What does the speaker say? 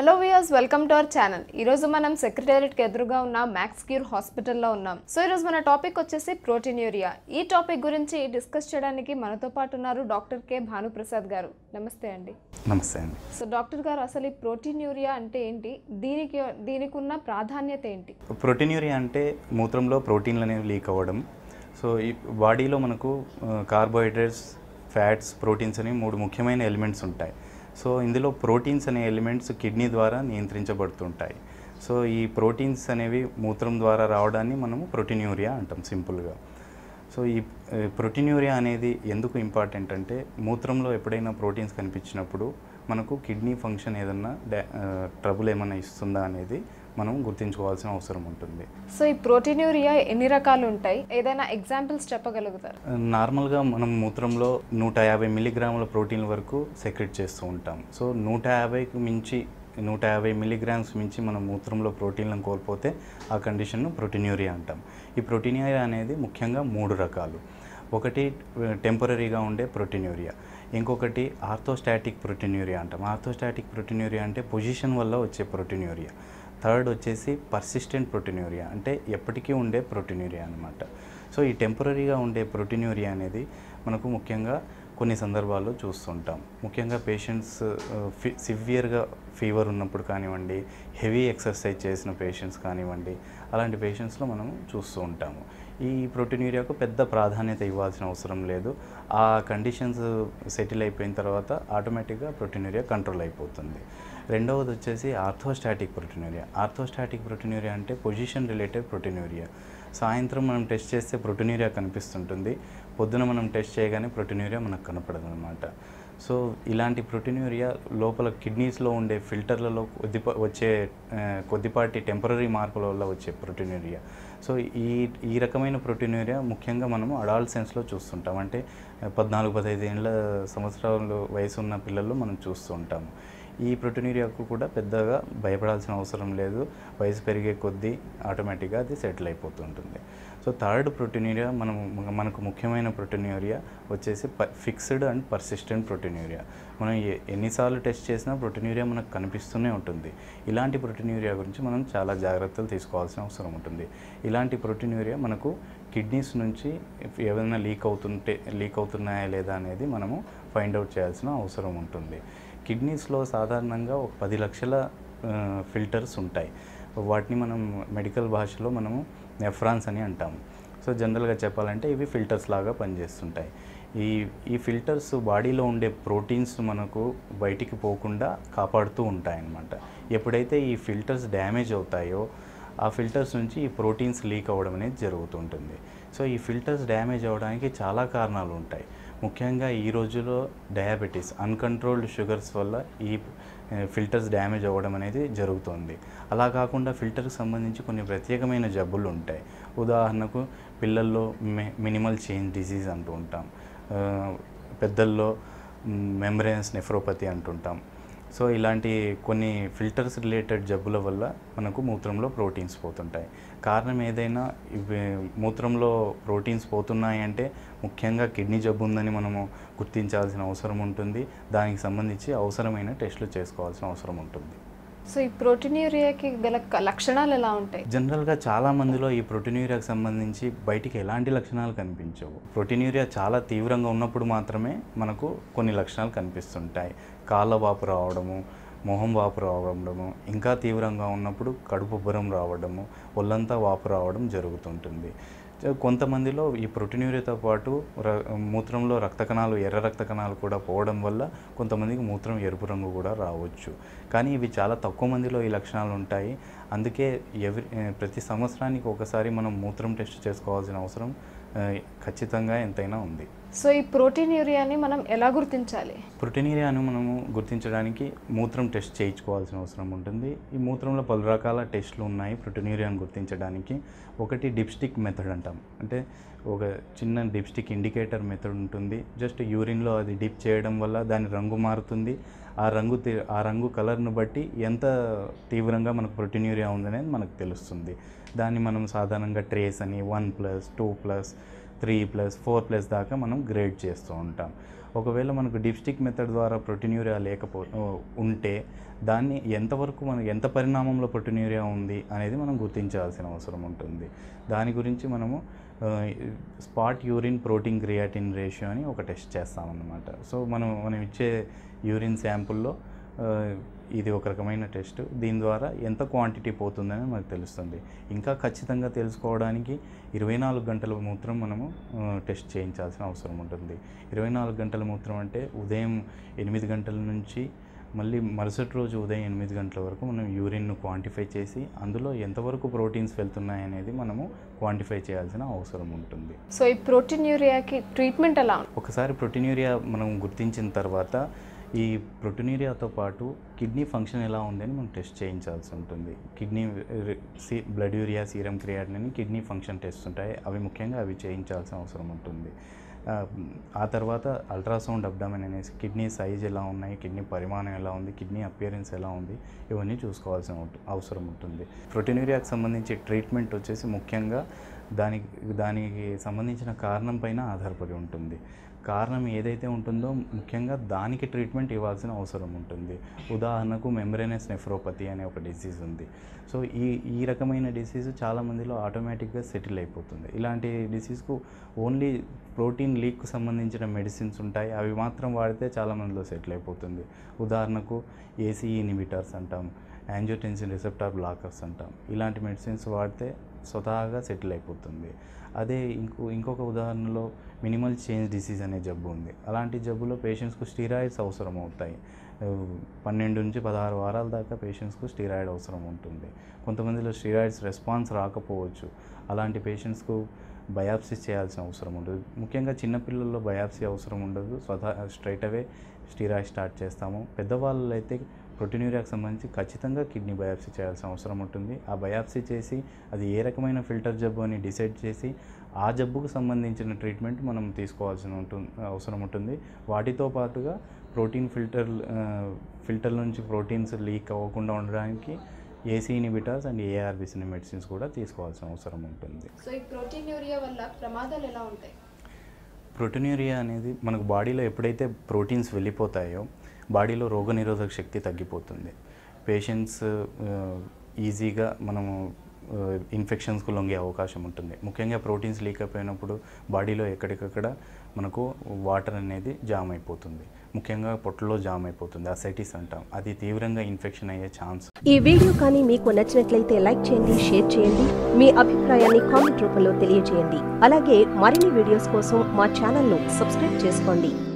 hello viewers welcome to our channel ఈ రోజు మనం సెక్రటేరియట్కి ఎదురుగా ఉన్న మ్యాక్స్ క్యూర్ హాస్పిటల్లో ఉన్నాం సో ఈ రోజు మన టాపిక్ వచ్చేసి ప్రోటీన్యూరియా ఈ టాపిక్ గురించి డిస్కస్ చేయడానికి మనతో పాటు ఉన్నారు డాక్టర్ కె భానుప్రసాద్ గారు నమస్తే అండి నమస్తే అండి సో డాక్టర్ గారు అసలు ఈ ప్రోటీన్యూరియా అంటే ఏంటి దీనికి దీనికి ఉన్న ప్రాధాన్యత ఏంటి ప్రోటీన్యూరియా అంటే మూత్రంలో ప్రోటీన్లు అనేవి లీక్ అవ్వడం సో ఈ బాడీలో మనకు కార్బోహైడ్రేట్స్ ఫ్యాట్స్ ప్రోటీన్స్ అని మూడు ముఖ్యమైన ఎలిమెంట్స్ ఉంటాయి సో ఇందులో ప్రోటీన్స్ అనే ఎలిమెంట్స్ కిడ్నీ ద్వారా నియంత్రించబడుతుంటాయి సో ఈ ప్రోటీన్స్ అనేవి మూత్రం ద్వారా రావడాన్ని మనము ప్రోటీన్యూరియా అంటాం సింపుల్గా సో ఈ ప్రోటీన్యూరియా అనేది ఎందుకు ఇంపార్టెంట్ అంటే మూత్రంలో ఎప్పుడైనా ప్రోటీన్స్ కనిపించినప్పుడు మనకు కిడ్నీ ఫంక్షన్ ఏదన్నా ట్రబుల్ ఏమైనా ఇస్తుందా అనేది మనం గుర్తించుకోవాల్సిన అవసరం ఉంటుంది సో ఈ ప్రోటీన్యూరియా ఎన్ని రకాలు ఉంటాయి ఏదైనా ఎగ్జాంపుల్స్ చెప్పగలుగుతారు నార్మల్గా మనం మూత్రంలో నూట యాభై మిల్లీగ్రాముల ప్రోటీన్ వరకు సెక్రెట్ చేస్తూ ఉంటాం సో నూట యాభైకి మించి నూట యాభై మిల్లీగ్రామ్స్ మించి మనం మూత్రంలో ప్రోటీన్లను కోల్పోతే ఆ కండిషన్ను ప్రోటీన్యూరియా అంటాం ఈ ప్రోటీన్యూరియా అనేది ముఖ్యంగా మూడు రకాలు ఒకటి టెంపరీగా ఉండే ప్రోటీన్యూరియా ఇంకొకటి ఆర్థోస్టాటిక్ ప్రోటీన్యూరియా అంటాం ఆర్థోస్టాటిక్ ప్రోటీన్యూరియా అంటే పొజిషన్ వల్ల వచ్చే ప్రోటీన్యూరియా థర్డ్ వచ్చేసి పర్సిస్టెంట్ ప్రోటీన్యూరియా అంటే ఎప్పటికీ ఉండే ప్రోటీన్యూరియా అనమాట సో ఈ టెంపరీగా ఉండే ప్రోటీన్యూరియా అనేది మనకు ముఖ్యంగా కొన్ని సందర్భాల్లో చూస్తుంటాం ముఖ్యంగా పేషెంట్స్ ఫి సివియర్గా ఫీవర్ ఉన్నప్పుడు కానివ్వండి హెవీ ఎక్సర్సైజ్ చేసిన పేషెంట్స్ కానివ్వండి అలాంటి పేషెంట్స్లో మనం చూస్తూ ఉంటాము ఈ ప్రోటీన్యూరియాకు పెద్ద ప్రాధాన్యత ఇవ్వాల్సిన అవసరం లేదు ఆ కండిషన్స్ సెటిల్ అయిపోయిన తర్వాత ఆటోమేటిక్గా ప్రోటీన్యూరియా కంట్రోల్ అయిపోతుంది రెండవది వచ్చేసి ఆర్థోస్టాటిక్ ప్రోటీన్యూరియా ఆర్థోస్టాటిక్ ప్రోటీన్యూరియా అంటే పొజిషన్ రిలేటెడ్ ప్రోటీన్యూరియా సాయంత్రం మనం టెస్ట్ చేస్తే ప్రోటీన్యూరియా కనిపిస్తుంటుంది పొద్దున మనం టెస్ట్ చేయగానే ప్రోటీన్యూరియా మనకు కనపడదు అనమాట సో ఇలాంటి ప్రోటీన్యూరియా లోపల కిడ్నీస్లో ఉండే ఫిల్టర్లలో కొద్దిపా వచ్చే ఆ, కొద్దిపాటి టెంపరీ మార్పుల వల్ల వచ్చే ప్రోటీన్యూరియా సో ఈ ఈ రకమైన ప్రోటీన్యూరియా ముఖ్యంగా మనము అడాల్సెన్స్లో చూస్తుంటాం అంటే ఆ, పద్నాలుగు పదహైదు ఏళ్ళ సంవత్సరాలు వయసు ఉన్న పిల్లల్లో మనం చూస్తూ ఉంటాము ఈ ప్రోటీన్యూరియాకు కూడా పెద్దగా భయపడాల్సిన అవసరం లేదు వయసు పెరిగే కొద్దీ ఆటోమేటిక్గా అది సెటిల్ అయిపోతుంటుంది సో థర్డ్ ప్రోటీన్యూరియా మనం మనకు ముఖ్యమైన ప్రోటీన్యూరియా వచ్చేసి ప ఫిక్స్డ్ అండ్ పర్సిస్టెంట్ ప్రోటీన్యూరియా మనం ఎ- ఎన్నిసార్లు టెస్ట్ చేసినా ప్రోటీన్యూరియా మనకు కనిపిస్తూనే ఉంటుంది ఇలాంటి ప్రోటీన్యూరియా గురించి మనం చాలా జాగ్రత్తలు తీసుకోవాల్సిన అవసరం ఉంటుంది ఇలాంటి ప్రోటీన్యూరియా మనకు కిడ్నీస్ నుంచి ఏదైనా లీక్ అవుతుంటే లీక్ అవుతున్నాయా లేదా అనేది మనము ఫైండ్ అవుట్ చేయాల్సిన అవసరం ఉంటుంది కిడ్నీస్లో సాధారణంగా ఒక పది లక్షల ఫిల్టర్స్ ఉంటాయి వాటిని మనం మెడికల్ భాషలో మనము నెఫ్రాన్స్ అని అంటాము సో జనరల్గా చెప్పాలంటే ఇవి ఫిల్టర్స్ లాగా పనిచేస్తుంటాయి ఈ ఈ ఫిల్టర్స్ బాడీలో ఉండే ప్రోటీన్స్ మనకు బయటికి పోకుండా కాపాడుతూ ఉంటాయన్నమాట ఎప్పుడైతే ఈ ఫిల్టర్స్ డ్యామేజ్ అవుతాయో ఆ ఫిల్టర్స్ నుంచి ఈ ప్రోటీన్స్ లీక్ అవ్వడం అనేది జరుగుతుంటుంది సో ఈ ఫిల్టర్స్ డ్యామేజ్ అవ్వడానికి చాలా కారణాలు ఉంటాయి ముఖ్యంగా ఈ రోజుల్లో డయాబెటీస్ అన్కంట్రోల్డ్ షుగర్స్ వల్ల ఈ ఫిల్టర్స్ డ్యామేజ్ అవ్వడం అనేది జరుగుతుంది అలా కాకుండా ఫిల్టర్కి సంబంధించి కొన్ని ప్రత్యేకమైన జబ్బులు ఉంటాయి ఉదాహరణకు పిల్లల్లో మె మినిమల్ చేంజ్ డిసీజ్ అంటూ ఉంటాం ఆ, పెద్దల్లో మెమరేన్స్ నెఫ్రోపతి అంటుంటాం సో ఇలాంటి కొన్ని ఫిల్టర్స్ రిలేటెడ్ జబ్బుల వల్ల మనకు మూత్రంలో ప్రోటీన్స్ పోతుంటాయి కారణం ఏదైనా ఇవి మూత్రంలో ప్రోటీన్స్ పోతున్నాయి అంటే ముఖ్యంగా కిడ్నీ జబ్బు ఉందని మనము గుర్తించాల్సిన అవసరం ఉంటుంది దానికి సంబంధించి అవసరమైన టెస్టులు చేసుకోవాల్సిన అవసరం ఉంటుంది సో ఈ ప్రోటీన్యూరియాకి గల క- లక్షణాలు ఎలా ఉంటాయి జనరల్గా చాలా మందిలో ఈ ప్రోటీన్యూరియాకి సంబంధించి బయటికి ఎలాంటి లక్షణాలు కనిపించవు ప్రోటీన్యూరియా చాలా తీవ్రంగా ఉన్నప్పుడు మాత్రమే మనకు కొన్ని లక్షణాలు కనిపిస్తుంటాయి కాళ్ళ వాపు రావడము మొహం వాపు రావడము ఇంకా తీవ్రంగా ఉన్నప్పుడు కడుపు ఉబ్బరం రావడము ఒళ్ళంతా వాపు రావడం జరుగుతుంటుంది సో కొంతమందిలో ఈ ప్రోటీన్యూరియాతో పాటు ర మూత్రంలో రక్త కణాలు ఎర్ర రక్త కణాలు కూడా పోవడం వల్ల కొంతమందికి మూత్రం ఎరుపు రంగు కూడా రావచ్చు కానీ ఇవి చాలా తక్కువ మందిలో ఈ లక్షణాలు ఉంటాయి అందుకే ఎవరి ఏ, ప్రతి సంవత్సరానికి ఒకసారి మనం మూత్రం టెస్ట్ చేసుకోవాల్సిన అవసరం ఆ, ఖచ్చితంగా ఎంతైనా ఉంది సో ఈ ప్రోటీన్యూరియాని మనం ఎలా గుర్తించాలి ప్రోటీనీరియాను మనము గుర్తించడానికి మూత్రం టెస్ట్ చేయించుకోవాల్సిన అవసరం ఉంటుంది ఈ మూత్రంలో పలు రకాల టెస్టులు ఉన్నాయి ప్రోటీనీరియాను గుర్తించడానికి ఒకటి డిప్స్టిక్ మెథడ్ అంటాం అంటే ఒక చిన్న డిప్స్టిక్ ఇండికేటర్ మెథడ్ ఉంటుంది జస్ట్ యూరిన్లో అది డిప్ చేయడం వల్ల దాని రంగు మారుతుంది ఆ రంగు తి- ఆ రంగు కలర్ను బట్టి ఎంత తీవ్రంగా మనకు ప్రోటీన్యూరియా ఉందనేది మనకు తెలుస్తుంది దాన్ని మనం సాధారణంగా ట్రేస్ అని one plus two plus three plus four plus దాకా మనం గ్రేడ్ చేస్తూ ఉంటాం ఒకవేళ మనకు డిప్స్టిక్ మెథడ్ ద్వారా ప్రోటీన్యూరియా లేకపో ఉంటే దాన్ని ఎంతవరకు మనం ఎంత పరిణామంలో ప్రోటీన్యూరియా ఉంది అనేది మనం గుర్తించాల్సిన అవసరం ఉంటుంది దాని గురించి మనము spot urine protein creatinine ratio అని ఒక టెస్ట్ చేస్తామన్నమాట సో మనం మనం ఇచ్చే యూరిన్ శాంపుల్లో ఇది ఒక రకమైన టెస్ట్ దీని ద్వారా ఎంత క్వాంటిటీ పోతుందని మనకు తెలుస్తుంది ఇంకా ఖచ్చితంగా తెలుసుకోవడానికి ఇరవై నాలుగు గంటల మూత్రం మనము ఆ, టెస్ట్ చేయించాల్సిన అవసరం ఉంటుంది ఇరవై నాలుగు గంటల మూత్రం అంటే ఉదయం ఎనిమిది గంటల నుంచి మళ్ళీ మరుసటి రోజు ఉదయం ఎనిమిది గంటల వరకు మనం యూరిన్ను క్వాంటిఫై చేసి అందులో ఎంతవరకు ప్రోటీన్స్ వెళ్తున్నాయి అనేది మనము క్వాంటిఫై చేయాల్సిన అవసరం ఉంటుంది సో ఈ ప్రోటీన్యూరియాకి ట్రీట్మెంట్ ఎలా ఉంటుంది ఒకసారి ప్రోటీన్యూరియా మనం గుర్తించిన తర్వాత ఈ ప్రోటీన్యూరియాతో పాటు కిడ్నీ ఫంక్షన్ ఎలా ఉందని మనం టెస్ట్ చేయించాల్సి ఉంటుంది కిడ్నీ సి బ్లడ్ యూరియా సీరం క్రియాటిన్ అని కిడ్నీ ఫంక్షన్ టెస్ట్ ఉంటాయి అవి ముఖ్యంగా అవి చేయించాల్సిన అవసరం ఉంటుంది ఆ, ఆ తర్వాత అల్ట్రాసౌండ్ అబ్డామిన్ అనేసి కిడ్నీ సైజ్ ఎలా ఉన్నాయి కిడ్నీ పరిమాణం ఎలా ఉంది కిడ్నీ అపియరెన్స్ ఎలా ఉంది ఇవన్నీ చూసుకోవాల్సిన ఉంటు- అవసరం ఉంటుంది ప్రోటీన్యూరియాకి సంబంధించి ట్రీట్మెంట్ వచ్చేసి ముఖ్యంగా దానికి దానికి సంబంధించిన కారణం పైన ఆధారపడి ఉంటుంది కారణం ఏదైతే ఉంటుందో ముఖ్యంగా దానికి ట్రీట్మెంట్ ఇవ్వాల్సిన అవసరం ఉంటుంది ఉదాహరణకు మెంబ్రేనస్ నెఫ్రోపతి అనే ఒక డిసీజ్ ఉంది సో ఈ ఈ రకమైన డిసీజ్ చాలామందిలో ఆటోమేటిక్గా సెటిల్ అయిపోతుంది ఇలాంటి డిసీజ్కు ఓన్లీ ప్రోటీన్ లీక్కు సంబంధించిన మెడిసిన్స్ ఉంటాయి అవి మాత్రం వాడితే చాలామందిలో సెటిల్ అయిపోతుంది ఉదాహరణకు ఏసీ ఇనిబిటర్స్ అంటాం యాంజియోటెన్సిన్ రిసెప్టార్ బ్లాకర్స్ అంటాం ఇలాంటి మెడిసిన్స్ వాడితే స్వతహాగా సెటిల్ అయిపోతుంది అదే ఇంకో ఇంకొక ఉదాహరణలో మినిమల్ చేంజ్ డిసీజ్ అనే జబ్బు ఉంది అలాంటి జబ్బులో పేషెంట్స్కు స్టీరాయిడ్స్ అవసరం అవుతాయి ఆ, పన్నెండు నుంచి పదహారు వారాల దాకా పేషెంట్స్కు స్టీరాయిడ్ అవసరం ఉంటుంది కొంతమందిలో స్టీరాయిడ్స్ రెస్పాన్స్ రాకపోవచ్చు అలాంటి పేషెంట్స్కు బయాప్సీ చేయాల్సిన అవసరం ఉండదు ముఖ్యంగా చిన్నపిల్లల్లో బయాప్సీ అవసరం ఉండదు స్వతహా స్ట్రైట్ అవే స్టీరాయిడ్ స్టార్ట్ చేస్తాము పెద్దవాళ్ళు అయితే ప్రోటీన్యూరియాకి సంబంధించి ఖచ్చితంగా కిడ్నీ బయాప్సీ చేయాల్సిన అవసరం ఉంటుంది ఆ బయాప్సీ చేసి అది ఏ రకమైన ఫిల్టర్ జబ్బు అని డిసైడ్ చేసి ఆ జబ్బుకు సంబంధించిన ట్రీట్మెంట్ మనం తీసుకోవాల్సిన ఉంటుంది అవసరం ఉంటుంది వాటితో పాటుగా ప్రోటీన్ ఫిల్టర్ ఫిల్టర్ నుంచి ప్రోటీన్స్ లీక్ అవ్వకుండా ఉండడానికి ACE inhibitors and ARBs medicines కూడా తీసుకోవాల్సిన అవసరం ఉంటుంది సో ఈ ప్రోటీన్యూరియా వల్ల ప్రమాదాలు ఎలా ఉంటాయి ప్రోటీన్యూరియా అనేది మనకు బాడీలో ఎప్పుడైతే ప్రోటీన్స్ వెళ్ళిపోతాయో బాడీలో రోగనిరోధక శక్తి తగ్గిపోతుంది పేషెంట్స్ ఈజీగా మనము ఇన్ఫెక్షన్స్కు లొంగే అవకాశం ఉంటుంది ముఖ్యంగా ప్రోటీన్స్ లీక్ అయిపోయినప్పుడు బాడీలో ఎక్కడికక్కడ మనకు వాటర్ అనేది జామ్ అయిపోతుంది ముఖ్యంగా పొట్టలో జామ్ అయిపోతుంది అసైటిస్ అంటాం అది తీవ్రంగా ఇన్ఫెక్షన్ అయ్యే ఛాన్స్ ఈ వీడియో కానీ మీకు నచ్చినట్లయితే లైక్ చేయండి షేర్ చేయండి మీ అభిప్రాయాన్ని కామెంట్ రూపంలో తెలియజేయండి అలాగే మరిన్ని వీడియోస్ కోసం మా ఛానల్ను సబ్స్క్రైబ్ చేసుకోండి